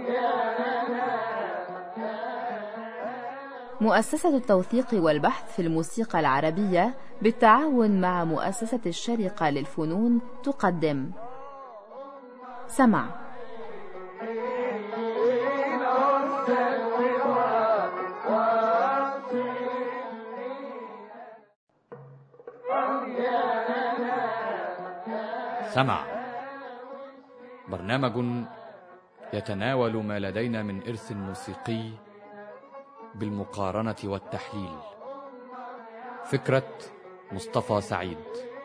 مؤسسة التوثيق والبحث في الموسيقى العربية بالتعاون مع مؤسسة الشرقة للفنون تقدم سمع سمع برنامج يتناول ما لدينا من إرث موسيقي بالمقارنة والتحليل فكرة مصطفى سعيد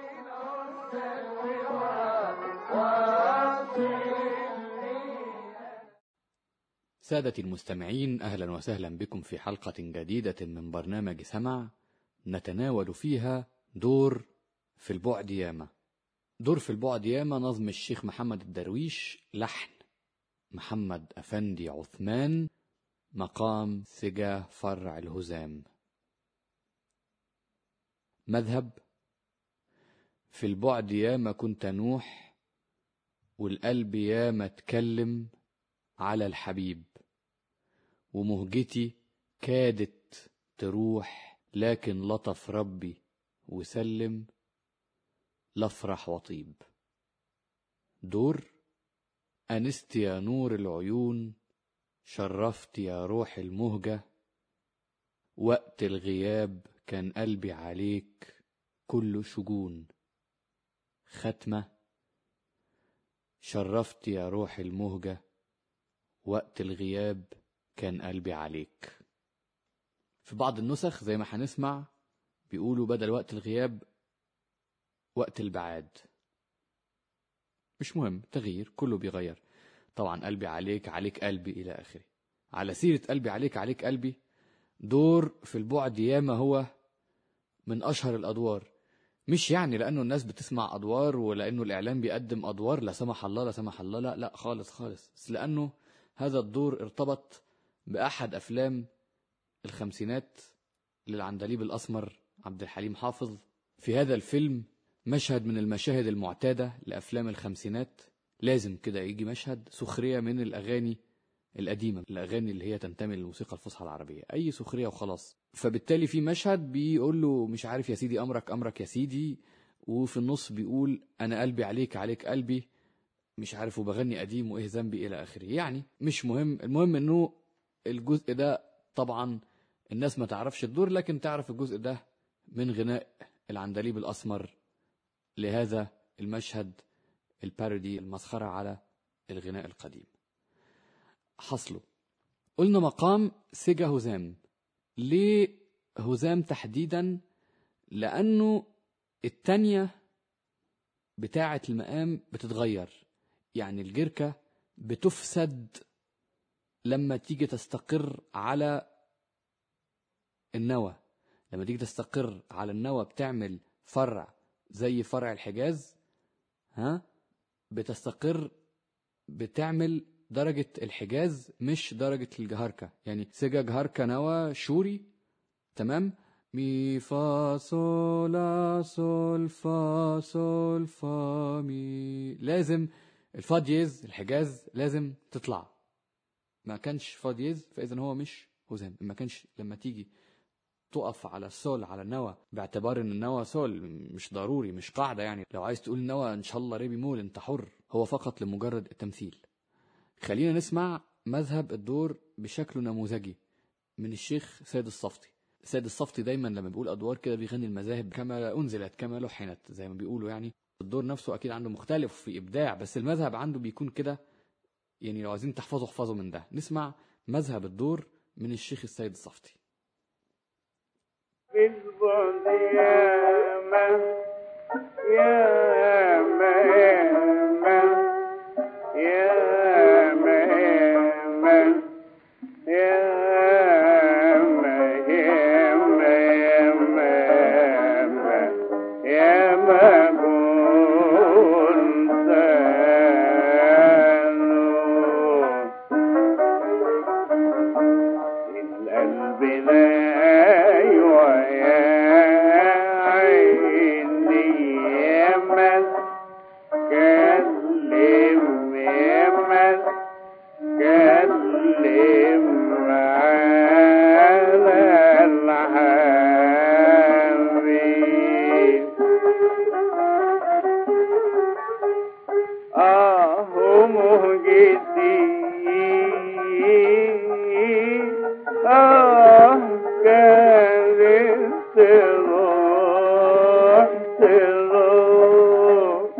سادتي المستمعين أهلا وسهلا بكم في حلقة جديدة من برنامج سمع نتناول فيها دور في البعد ياما دور في البعد ياما نظم الشيخ محمد الدرويش لحن محمد أفندي عثمان مقام سجا فرع الهزام مذهب في البعد ياما كنت نوح والقلب ياما اتكلم على الحبيب ومهجتي كادت تروح لكن لطف ربي وسلم لافرح وطيب دور أنست يا نور العيون شرفت يا روح المهجة وقت الغياب كان قلبي عليك كله شجون ختمة شرفت يا روح المهجة وقت الغياب كان قلبي عليك في بعض النسخ زي ما هنسمع بيقولوا بدل وقت الغياب وقت البعاد مش مهم تغيير كله بيغير طبعا قلبي عليك عليك قلبي إلى آخره على سيرة قلبي عليك عليك قلبي دور في البعد ياما هو من أشهر الأدوار مش يعني لأنه الناس بتسمع أدوار ولأنه الإعلام بيقدم أدوار لا سمح الله لا سمح الله لا لا خالص خالص بس لأنه هذا الدور ارتبط بأحد أفلام الخمسينات للعندليب الأسمر عبد الحليم حافظ في هذا الفيلم مشهد من المشاهد المعتادة لأفلام الخمسينات لازم كده يجي مشهد سخرية من الأغاني القديمة الأغاني اللي هي تنتمي للموسيقى الفصحى العربية أي سخرية وخلاص فبالتالي في مشهد بيقول له مش عارف يا سيدي أمرك أمرك يا سيدي وفي النص بيقول أنا قلبي عليك عليك قلبي مش عارف وبغني قديم وإيه ذنبي إلى آخره يعني مش مهم المهم إنه الجزء ده طبعا الناس ما تعرفش الدور لكن تعرف الجزء ده من غناء العندليب الأسمر لهذا المشهد البارودي المسخرة على الغناء القديم حصله قلنا مقام سجا هزام ليه هزام تحديدا لأنه التانية بتاعة المقام بتتغير يعني الجركة بتفسد لما تيجي تستقر على النوى لما تيجي تستقر على النوى بتعمل فرع زي فرع الحجاز ها بتستقر بتعمل درجة الحجاز مش درجة الجهركة يعني سجا جهركة نوى شوري تمام مي فا صول لا صول فا صول فا مي لازم الفا دييز الحجاز لازم تطلع ما كانش فا دييز فاذا هو مش هزام ما كانش لما تيجي تقف على السول على النوى باعتبار ان النوى سول مش ضروري مش قاعدة يعني لو عايز تقول نوى ان شاء الله ريبي مول انت حر هو فقط لمجرد التمثيل خلينا نسمع مذهب الدور بشكل نموذجي من الشيخ سيد الصفتي سيد الصفتي دايما لما بيقول ادوار كده بيغني المذاهب كما انزلت كما لحنت زي ما بيقولوا يعني الدور نفسه اكيد عنده مختلف في ابداع بس المذهب عنده بيكون كده يعني لو عايزين تحفظوا احفظوا من ده نسمع مذهب الدور من الشيخ السيد الصفتي بالبعد ياما ياما ياما ياما ياما ياما ياما ياما ياما كنت القلب لا يا عيني ياما كلم ياما اتكلم على الحبيب آه مهجتي آه كانت تروح تروح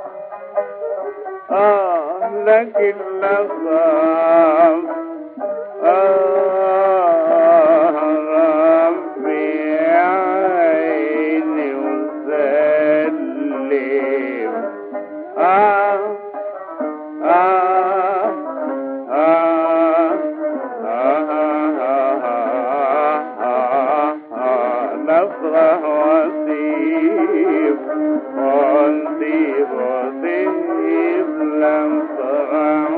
آه لكن لخاف آه ربي عيني وسلم آه آه آه آه نفرح وسيب ونسيب وسيب لم ترح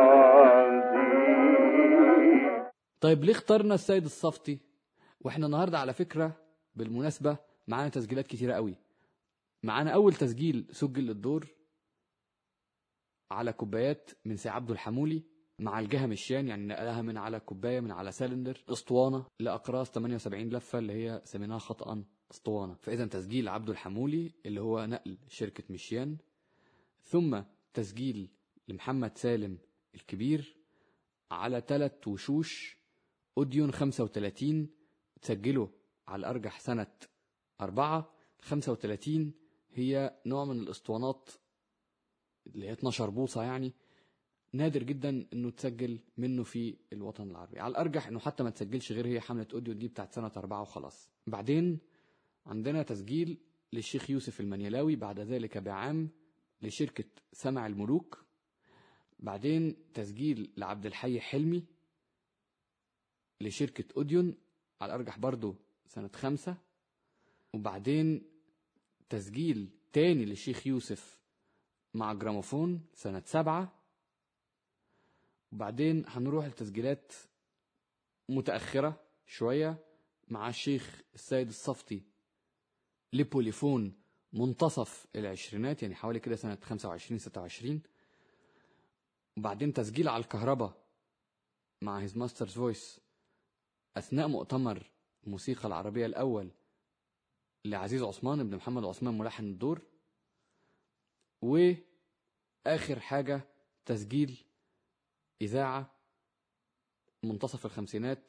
ونسيب طيب ليه اخترنا السيد الصفتي واحنا النهارده على فكره بالمناسبه معانا تسجيلات كتيره قوي معانا اول تسجيل سجل للدور على كوبايات من سي عبده الحمولي مع الجهه مشيان يعني نقلها من على كوبايه من على سلندر اسطوانه لاقراص 78 لفه اللي هي سميناها خطا اسطوانه فاذا تسجيل عبده الحمولي اللي هو نقل شركه مشيان ثم تسجيل لمحمد سالم الكبير على ثلاث وشوش اوديون 35 تسجله على الارجح سنه أربعة 35 هي نوع من الاسطوانات اللي هي 12 بوصه يعني نادر جدا انه تسجل منه في الوطن العربي على الارجح انه حتى ما تسجلش غير هي حمله اوديو دي بتاعت سنه أربعة وخلاص بعدين عندنا تسجيل للشيخ يوسف المنيلاوي بعد ذلك بعام لشركه سمع الملوك بعدين تسجيل لعبد الحي حلمي لشركة أوديون على الأرجح برضو سنة خمسة وبعدين تسجيل تاني للشيخ يوسف مع جراموفون سنة سبعة وبعدين هنروح لتسجيلات متأخرة شوية مع الشيخ السيد الصفتي لبوليفون منتصف العشرينات يعني حوالي كده سنة 25 26 وبعدين تسجيل على الكهرباء مع هيز ماسترز فويس أثناء مؤتمر الموسيقى العربية الأول لعزيز عثمان بن محمد عثمان ملحن الدور وآخر حاجة تسجيل إذاعة منتصف الخمسينات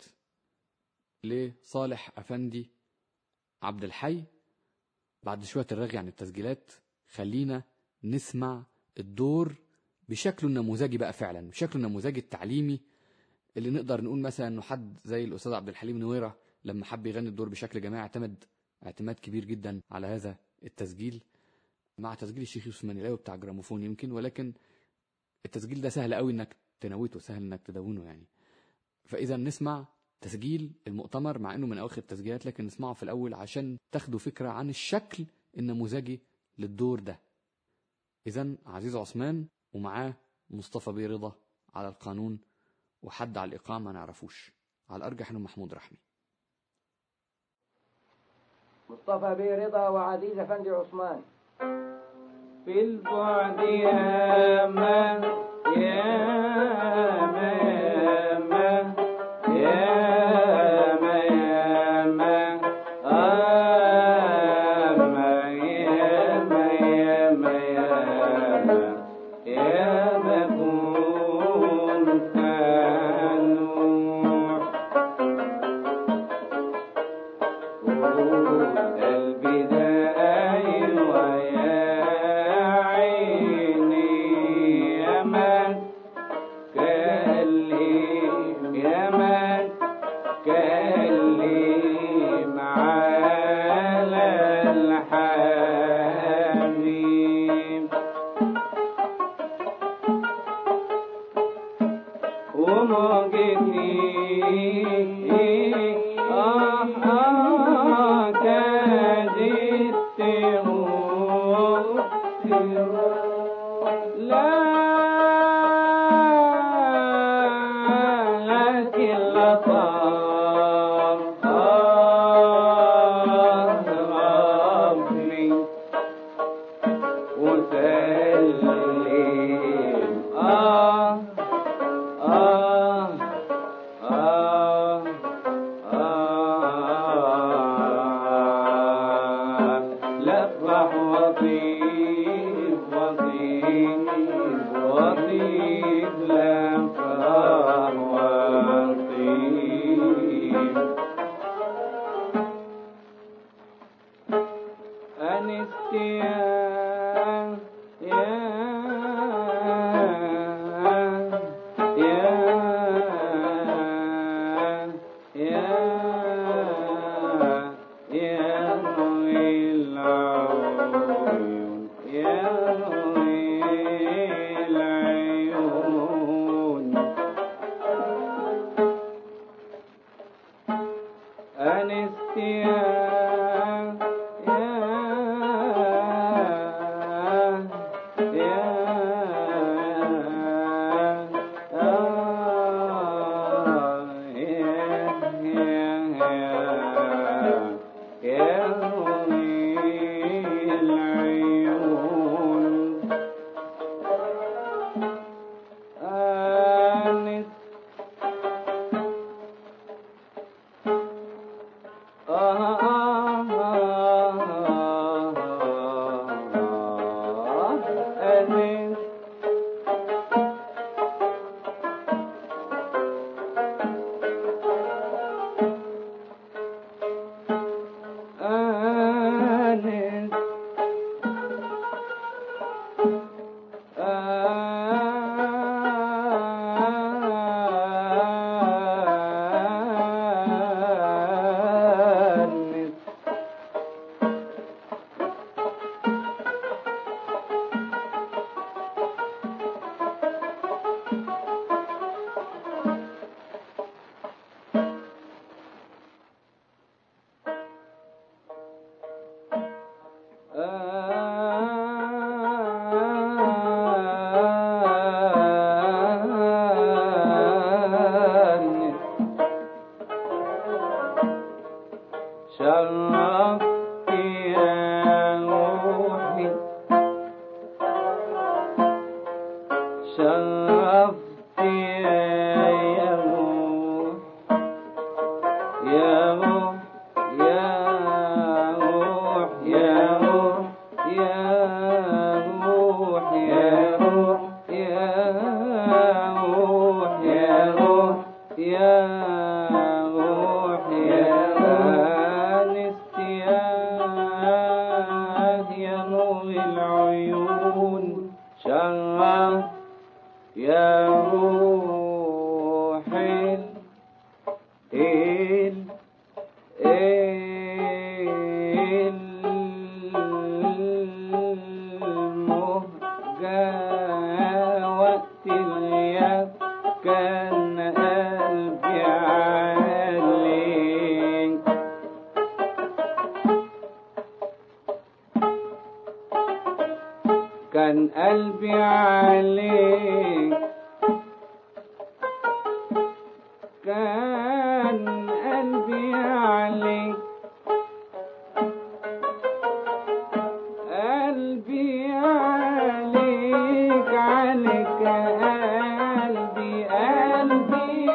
لصالح أفندي عبد الحي بعد شوية الرغي عن التسجيلات خلينا نسمع الدور بشكله النموذجي بقى فعلا بشكله النموذجي التعليمي اللي نقدر نقول مثلا انه حد زي الاستاذ عبد الحليم نويره لما حب يغني الدور بشكل جماعي اعتمد اعتماد كبير جدا على هذا التسجيل مع تسجيل الشيخ يوسف منيلاوي بتاع جراموفون يمكن ولكن التسجيل ده سهل قوي انك تنويته سهل انك تدونه يعني فاذا نسمع تسجيل المؤتمر مع انه من اواخر التسجيلات لكن نسمعه في الاول عشان تاخدوا فكره عن الشكل النموذجي للدور ده اذا عزيز عثمان ومعاه مصطفى بيه رضا على القانون وحد على الإقامة ما نعرفوش على الأرجح إنه محمود رحمي مصطفى بيه رضا وعزيز افندي عثمان في البعد يا من يا من يا من يا من يا من يا من يا من يا من يا من كنت نوح قلبي داعي ويا عيني يا من كلم يا من كلم على الحبيب وموجتي آه آه كادت تروح لا لكن لطف آه ربي وسلم آه آه كان قلبي عليك كان قلبي عليك قلبي عليك عليك قلبي قلبي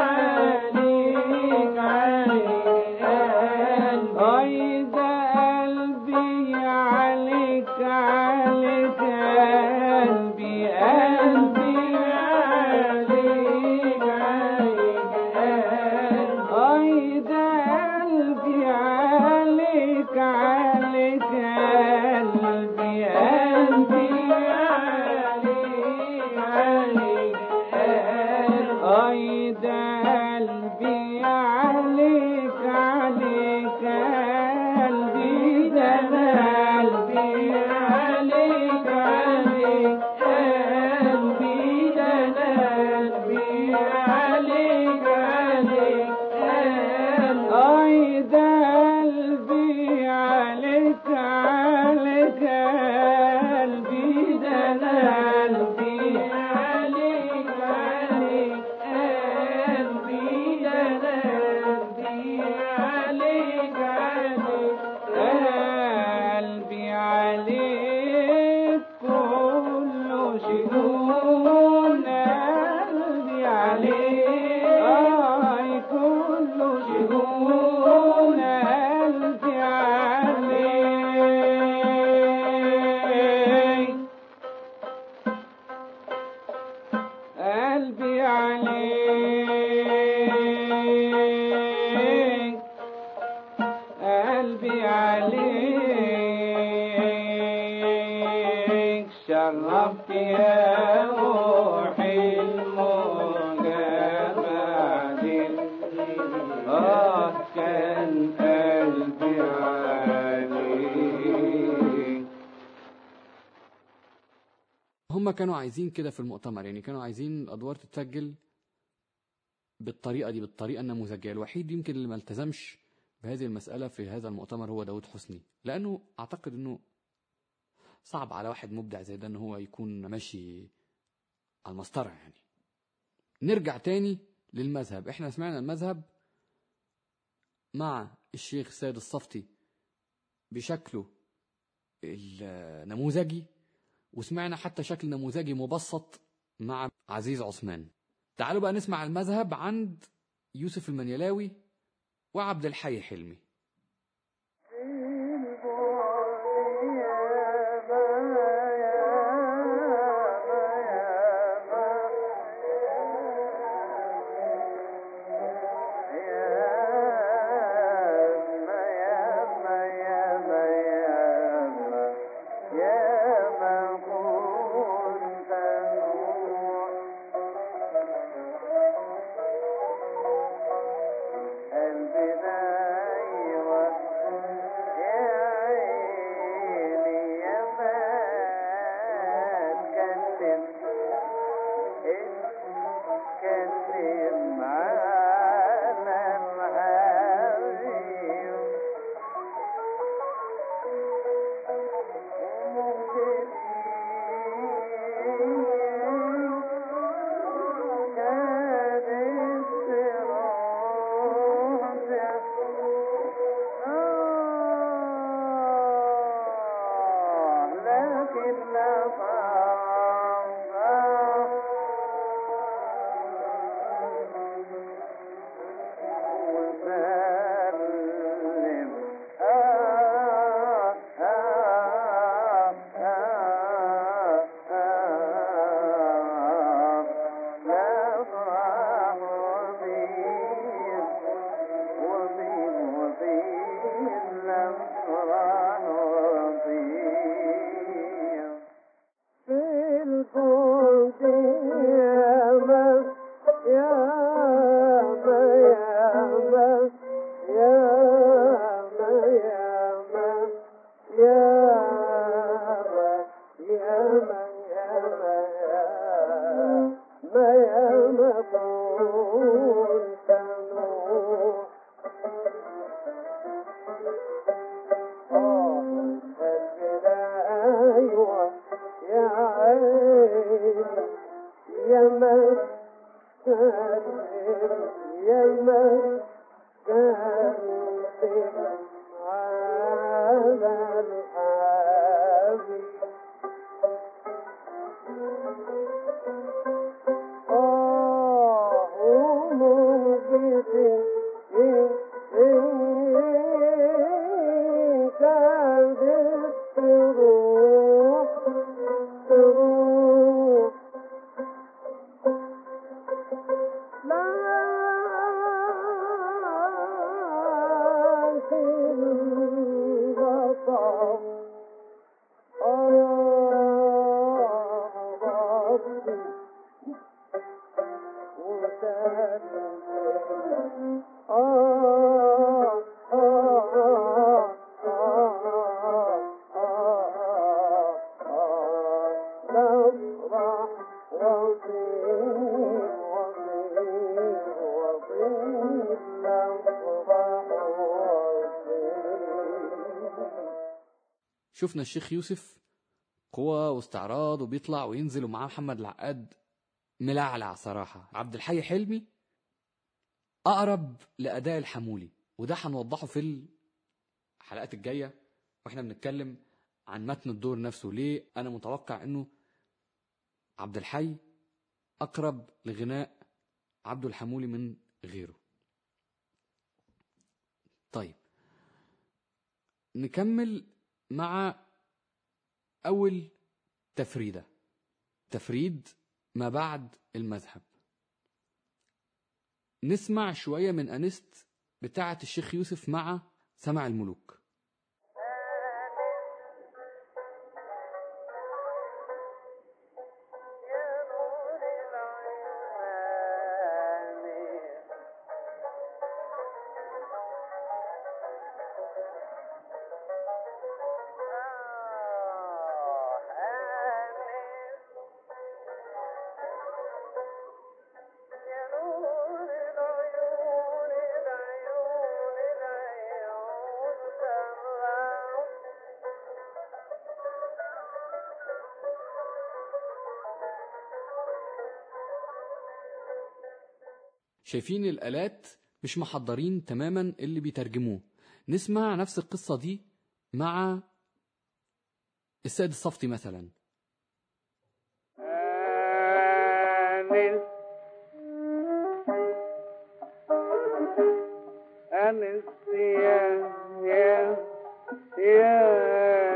عليك عليك قلبي ده قلبي عليك عليك قلبي قلبي عليك عليك أي ده قلبي عليك عليك قلبي قلبي عليك عليك أي ده قلبي عليك عليك قلبي ده قلبي عليك عليك قلبي ده قلبي عليك عليك أي ده قلبي عليك عليك قلبي ده قلبي عليك عليك قلبي ده قلبي عليك عليك قلبي عليك كله شجون قلبي عليك آي كله شجون قلبي عليك قلبي عليك قلبي عليك شرفت يا روحي المجابة آه كان قلبي عليك هم كانوا عايزين كده في المؤتمر يعني كانوا عايزين الادوار تتسجل بالطريقه دي بالطريقه النموذجيه الوحيد يمكن اللي ما التزمش بهذه المساله في هذا المؤتمر هو داود حسني لانه اعتقد انه صعب على واحد مبدع زي ده ان هو يكون ماشي على المسطره يعني نرجع تاني للمذهب احنا سمعنا المذهب مع الشيخ سيد الصفتي بشكله النموذجي وسمعنا حتى شكل نموذجي مبسط مع عزيز عثمان تعالوا بقى نسمع المذهب عند يوسف المنيلاوي وعبد الحي حلمي شفنا الشيخ يوسف قوة واستعراض وبيطلع وينزل ومعاه محمد العقاد ملعلع صراحة عبد الحي حلمي أقرب لأداء الحمولي وده هنوضحه في الحلقات الجاية واحنا بنتكلم عن متن الدور نفسه ليه أنا متوقع إنه عبد الحي أقرب لغناء عبد الحمولي من غيره طيب نكمل مع أول تفريدة تفريد ما بعد المذهب نسمع شوية من أنست بتاعة الشيخ يوسف مع سمع الملوك شايفين الآلات مش محضرين تماما اللي بيترجموه نسمع نفس القصة دي مع السيد الصفتي مثلا أنس أنس يا يا يا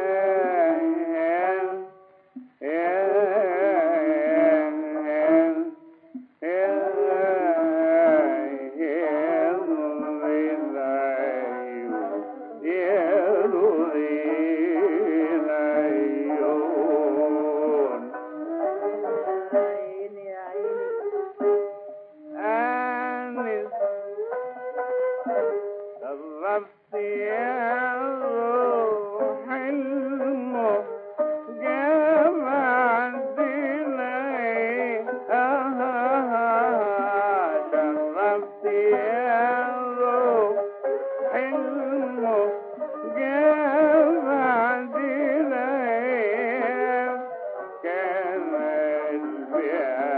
أنس قربت يا روح المجمع دلي شرفت يا روح المجمع دلي كان قلبي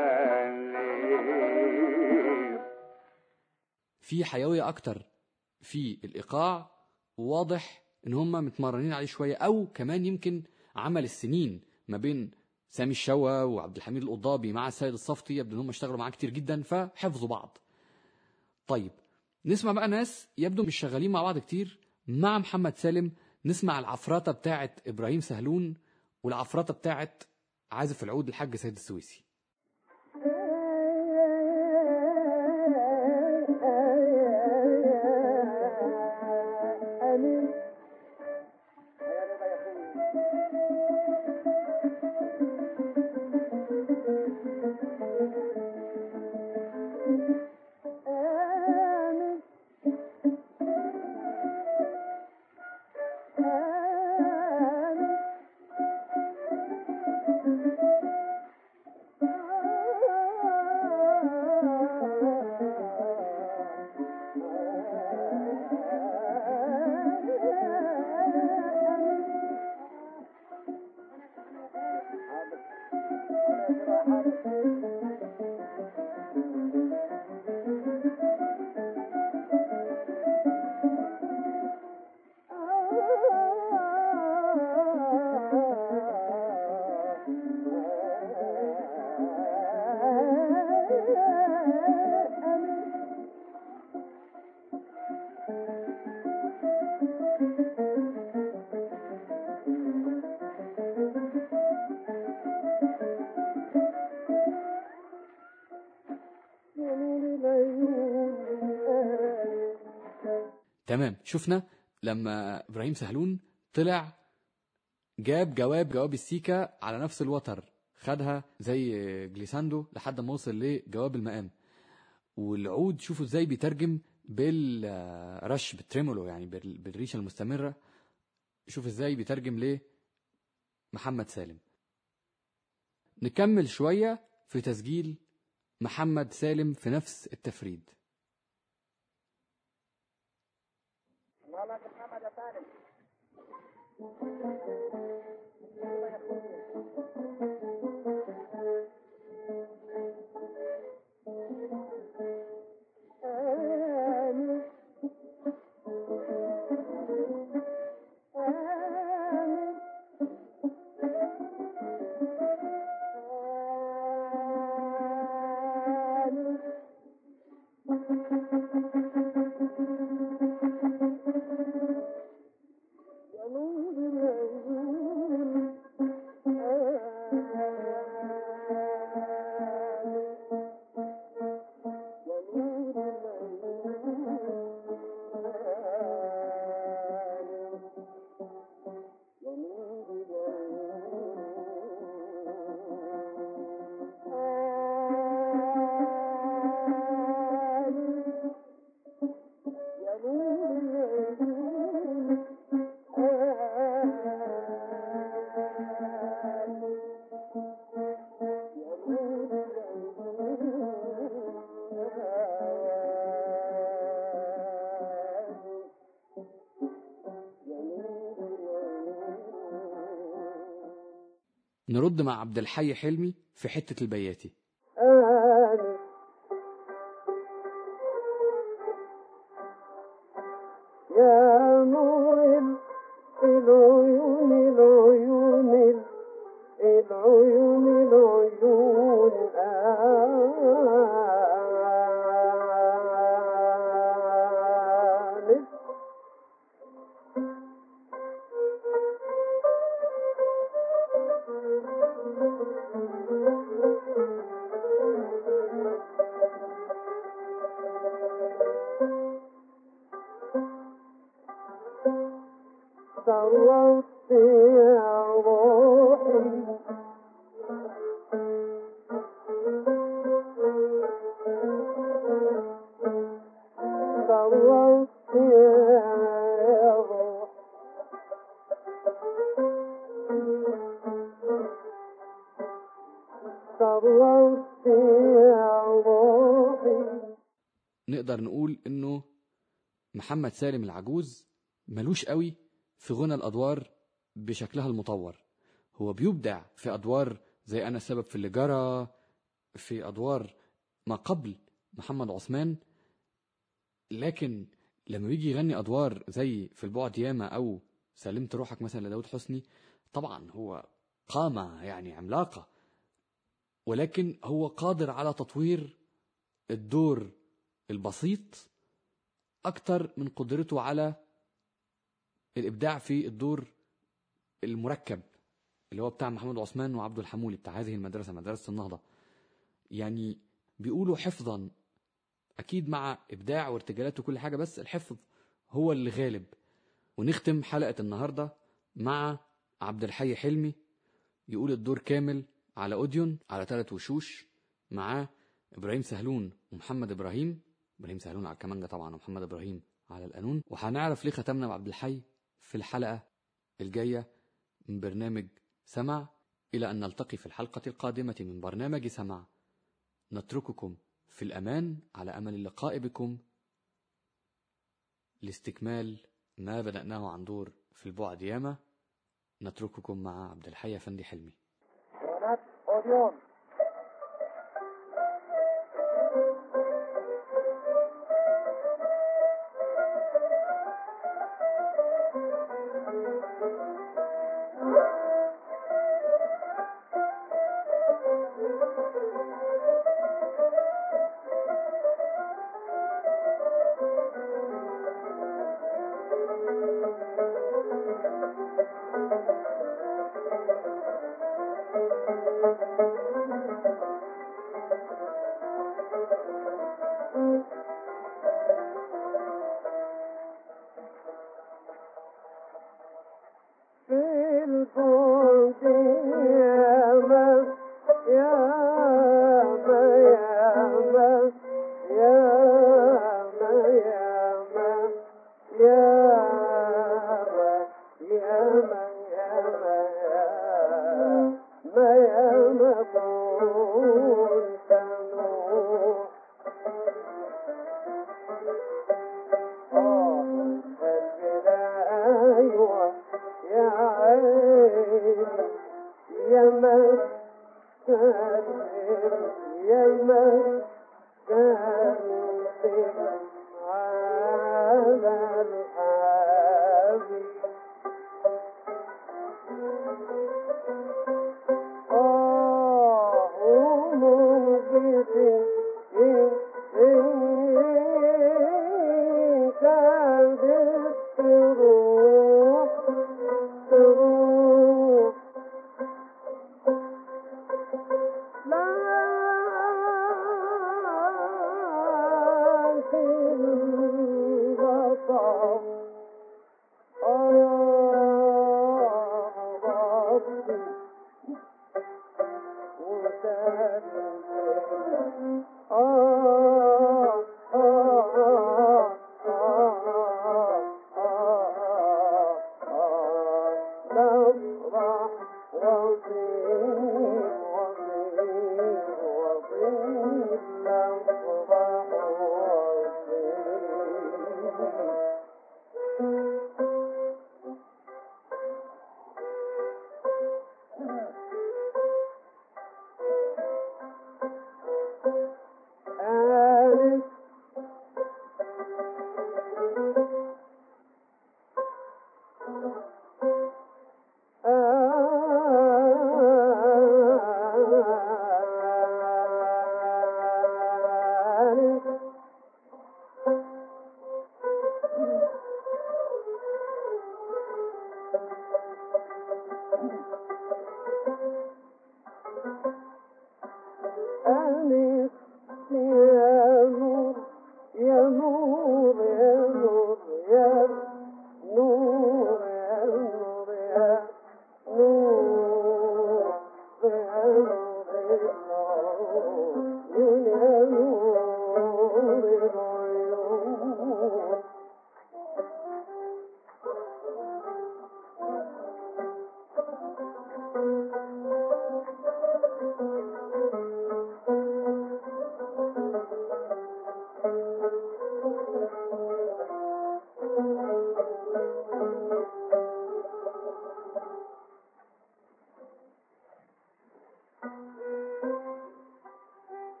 عليك في حيوية أكتر في الإيقاع وواضح إن هم متمرنين عليه شوية أو كمان يمكن عمل السنين ما بين سامي الشوا وعبد الحميد القضابي مع السيد الصفتي يبدو إن هم اشتغلوا معاه كتير جدا فحفظوا بعض طيب نسمع بقى ناس يبدو مش شغالين مع بعض كتير مع محمد سالم نسمع العفراتة بتاعت إبراهيم سهلون والعفراتة بتاعت عازف العود الحاج سيد السويسي تمام شفنا لما ابراهيم سهلون طلع جاب جواب جواب السيكا على نفس الوتر خدها زي جليساندو لحد ما وصل لجواب المقام والعود شوفوا ازاي بيترجم بالرش بالتريمولو يعني بال- بالريشه المستمره شوف ازاي بيترجم ليه محمد سالم نكمل شويه في تسجيل محمد سالم في نفس التفريد يا نور نرد مع عبد الحي حلمي في حتة البياتي آل يا نور ال- العيون العيون ال- العيون العيون آل صرفت يا روحي صرفت يا روحي صرفت يا روحي نقدر نقول انه محمد سالم العجوز ملوش قوي في غنى الادوار بشكلها المطور هو بيبدع في ادوار زي انا السبب في اللي جرى في ادوار ما قبل محمد عثمان لكن لما بيجي يغني ادوار زي في البعد ياما او سلمت روحك مثلا لداود حسني طبعا هو قامة يعني عملاقة ولكن هو قادر على تطوير الدور البسيط أكتر من قدرته على الإبداع في الدور المركب اللي هو بتاع محمد عثمان وعبد الحمولي بتاع هذه المدرسة مدرسة النهضة يعني بيقولوا حفظا أكيد مع إبداع وارتجالات وكل حاجة بس الحفظ هو اللي غالب ونختم حلقة النهاردة مع عبد الحي حلمي يقول الدور كامل على أوديون على ثلاث وشوش معاه إبراهيم سهلون ومحمد إبراهيم إبراهيم سهلون على الكمانجة طبعا ومحمد إبراهيم على القانون وهنعرف ليه ختمنا بعبد الحي في الحلقة الجاية من برنامج سمع إلى أن نلتقي في الحلقة القادمة من برنامج سمع نترككم في الأمان على أمل اللقاء بكم لاستكمال ما بدأناه عن دور في البعد ياما نترككم مع عبد الحي أفندي حلمي هناك أوديون في البعد ياما ياما ياما ياما ياما ياما ياما ياما ياما ياما كنت نوح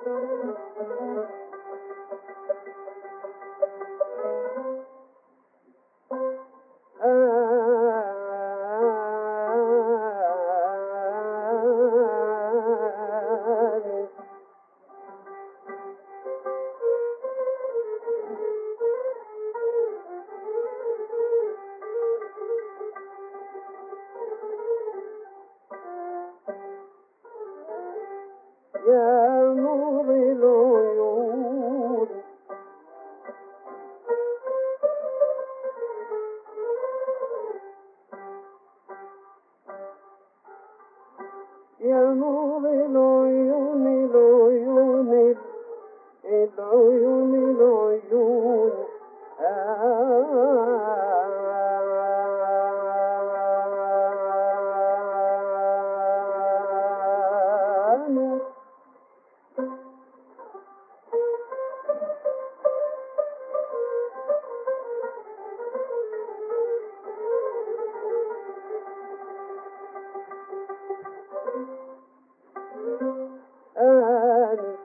آه يا نور العيون يا نور العيون العيون العيون العيون آه آه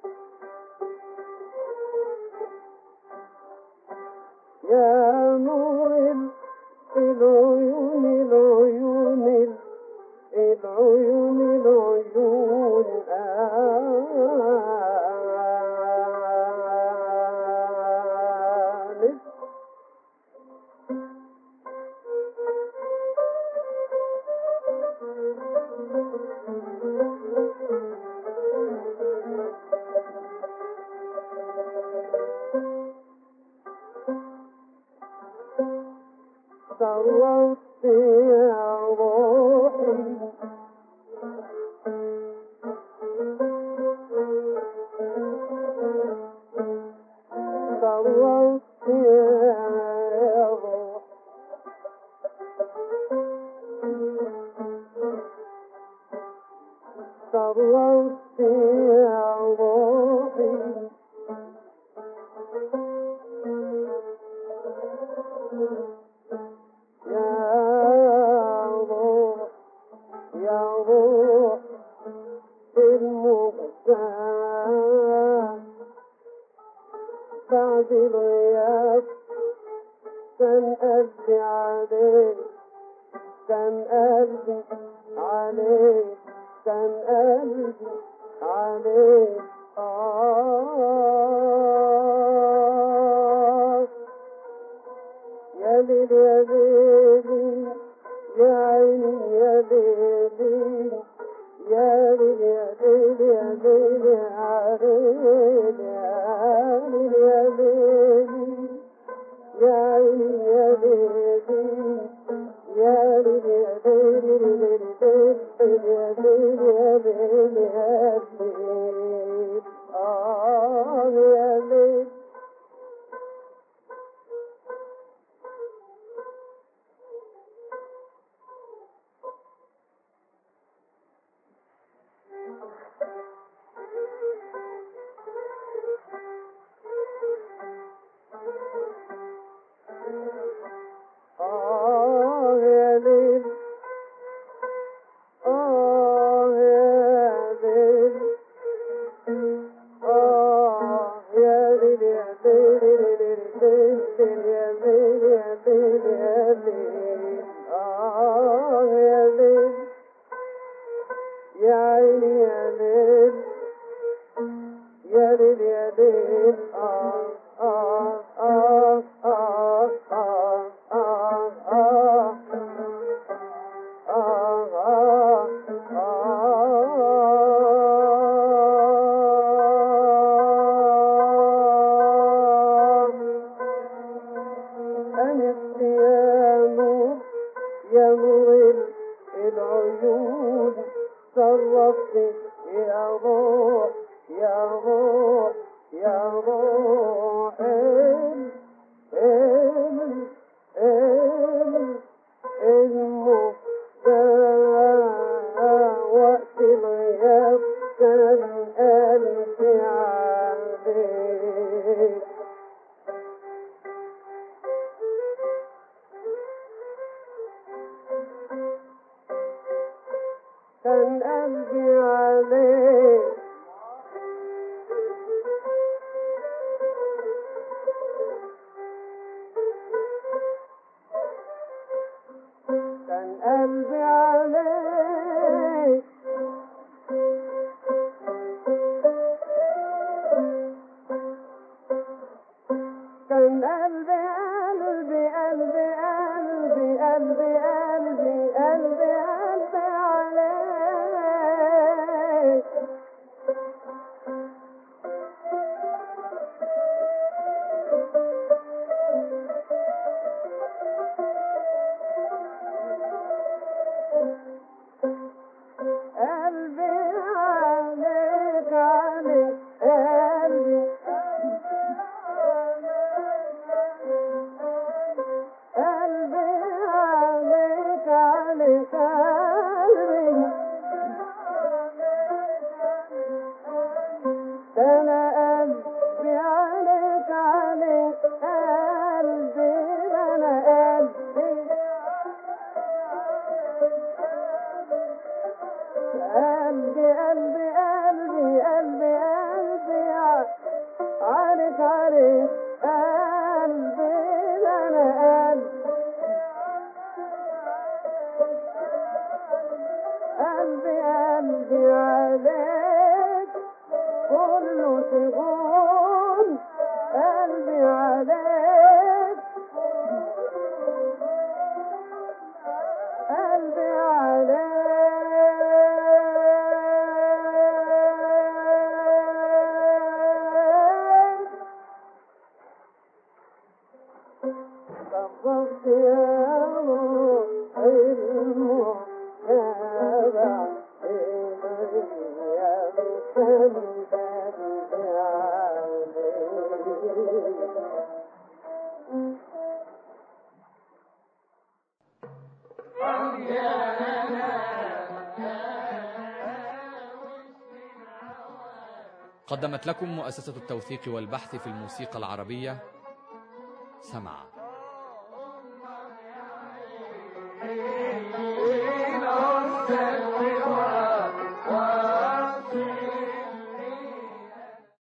يا نور ال- العيون العيون ال- العيون العيون آه صرفت يا روحي صرفت يا روحي صرفت يا روحي يا روح يا روح المختار بعد الغياب كان قلبي عليك كان قلبي عليك كان قلبي عليك آه يا ليل يا ليلي يا عيني يا ليلي يا ليل يا ليل يا ليل يا ليل يا ليل يا ليلي يا عيني يا ليلي يا ليل يا ليل ليل ليل يا ليل يا ليل يا ليل آه يا ليل آه يا ليل آه يا ليل آه يا ليل يا ليل ليل ليل يا ليل يا ليل يا ليل آه يا ليل يا عيني يا ليل يا ليل يا ليل آه آه آه آه آه آه آه آه آه آه أنت يا نور يا نور العيون صرفت يا روح يا روح يا روح ال ال ال المختار وقت الغياب كان قلبي عليك كان قلبي عليك انا قلبي عليك عليك قلبي انا قلبي قلبي قلبي قلبي قلبي قلبي ع- عليك عليك قلبي انا قلبي قلبي قلبي عليك كله شغول قلبي عليك قلبي عليك طبقت يا روح المتابع يا مسلم عليك قدمت لكم مؤسسة التوثيق والبحث في الموسيقى العربية سمع